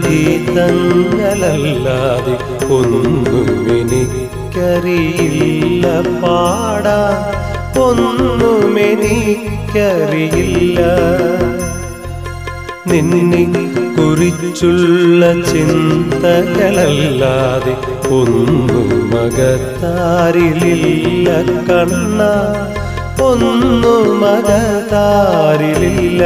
ഗീതങ്ങളല്ലാതെ ഒന്നും എനിക്കറിയില്ല പാടാ ഒന്നും എനിക്കറിയില്ല നിന്നെ കുറിച്ചുള്ള ചിന്തകളല്ലാതെ ഒന്നും മകത്താരിലില്ല കണ്ണ ഒന്നും മകത്താരിലില്ല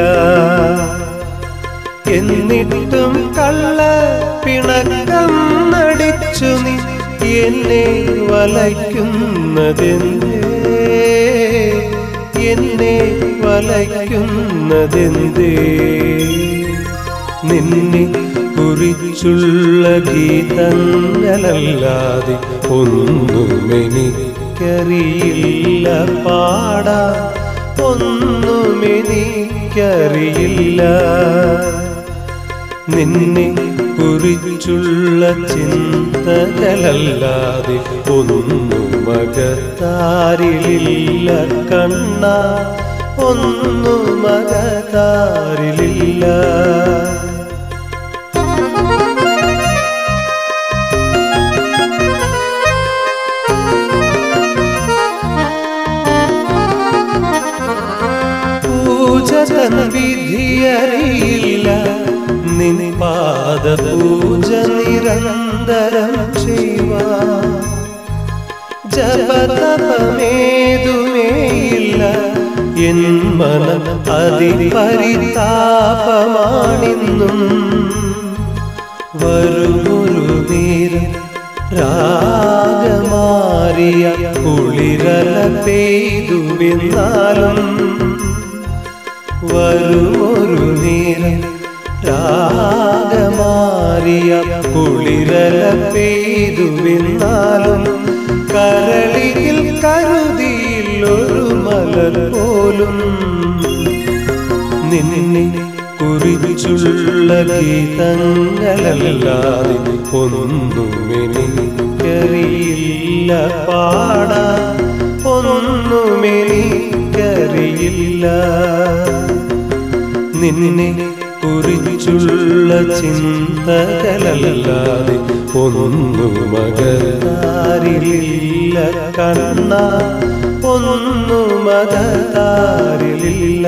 എന്നിട്ടും കള്ള പിണക്കം നടിച്ചു നീ എന്നെ വലയ്ക്കുന്നതെന്തേ എന്നെ വലയ്ക്കുന്നതെന്തേ നിന്നെ കുറിച്ചുള്ള ഗീതങ്ങളല്ലാതെ ഒന്നും എനിക്കറിയില്ല പാടാ ഒന്നും എനിക്കറിയില്ല നിന്നെ കുറിച്ചുള്ള ചിന്തകളല്ലാതെ ഒന്നും മകത്താരിലില്ല കണ്ണ ഒന്നും മകത്താരിലില്ല പൂജ തൻ വിധിയറിയില്ല നിൻ പാദ പൂജ നിരന്തരം ചെയ്യുവാ ജപതപമേതുമേയില്ല എൻ മനം അതിപരിതാപമാണിന്നും വരുമൊരു നേരം രാഗമാറിയ കുളിരല പെയ്തുവെന്നാലും വരുമൊരു നേരം രാഗമാറിയ കുളിരല പെയ്തുവെന്നാലും കരളിൽ കരുതിയിൽ ഒരു മലർ പോലും നിന്നെ കുറിച്ചുള്ള ഗീതങ്ങളല്ലാതെ ഒന്നും എനിക്കറിയില്ല പാടാ ഒന്നും എനിക്കറിയില്ല നിന്നെ കുറിച്ചുള്ള ചിന്തകളല്ലാതെ ഒന്നും മകത്താരിലില്ല കണ്ണ ഒന്നും മകത്താരിലില്ല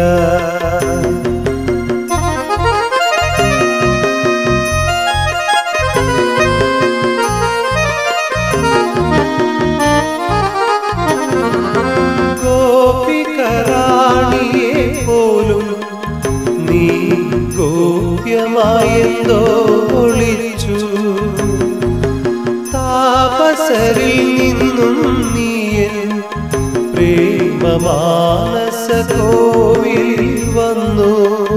ഗോപികറാണിയെ പോലും നീ ഗോപ്യമായെന്തോ ഒളിച്ചു താപസരിൽ നിന്നും നീയൻ പ്രേമമാനസ കോവിൽ വന്നു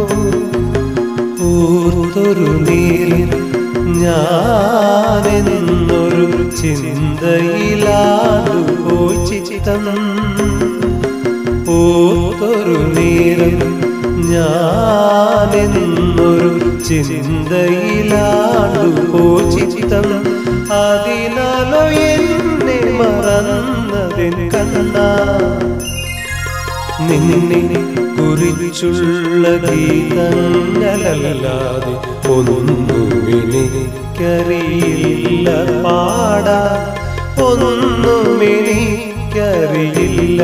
ഓർത്തൊരു നീരിൽ ഞാനെന്നൊരു ചിന്തയിലാതുപോയി ചിത്തം ഓർത്തൊരു നേരം ഞാനെന്നൊരു ചിന്തയിലാണ്ടുപോയി ചിത്തം അതിനാലോ എന്നെ മറന്നതിൻ കണ്ണ നിന്നെ കുറിച്ചുള്ള ഗീതങ്ങളല്ലാതെ ഒന്നും എനിക്കറിയില്ല പാടാ ഒന്നും എനിക്കറിയില്ല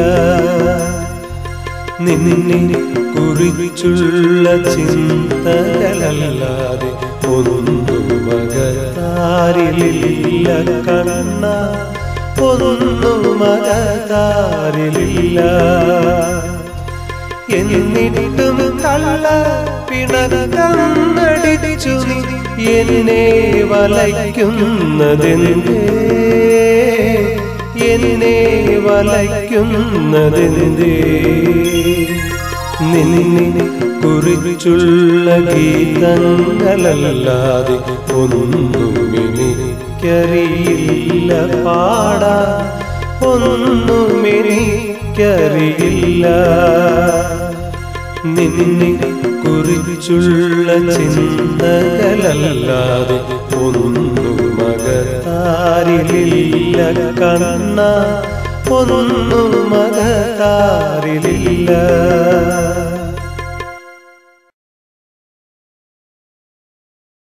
നിന്നെ കുറിച്ചുള്ള ചിന്തകളല്ലാതെ ഒന്നും മകത്താരിലില്ല കണ്ണ ഒന്നും മകത്താരിലില്ല എന്നിട്ടും കള്ള പിണക്കം നടിച്ചു നീ എന്നെ വലയ്ക്കുന്നതെന്തേ എന്നെ വലയ്ക്കുന്നതെന്തേ നിന്നെ കുറിച്ചുള്ള ഗീതങ്ങളല്ലാതെ ഒന്നും എനിക്കറിയില്ല പാടാ ഒന്നും എനിക്കറിയില്ല നിന്നെ കുറിച്ചുള്ള ചിന്തകളല്ലാതെ ഒന്നും മകത്താരിലില്ല കണ്ണ ഒന്നും മകത്താരിലില്ല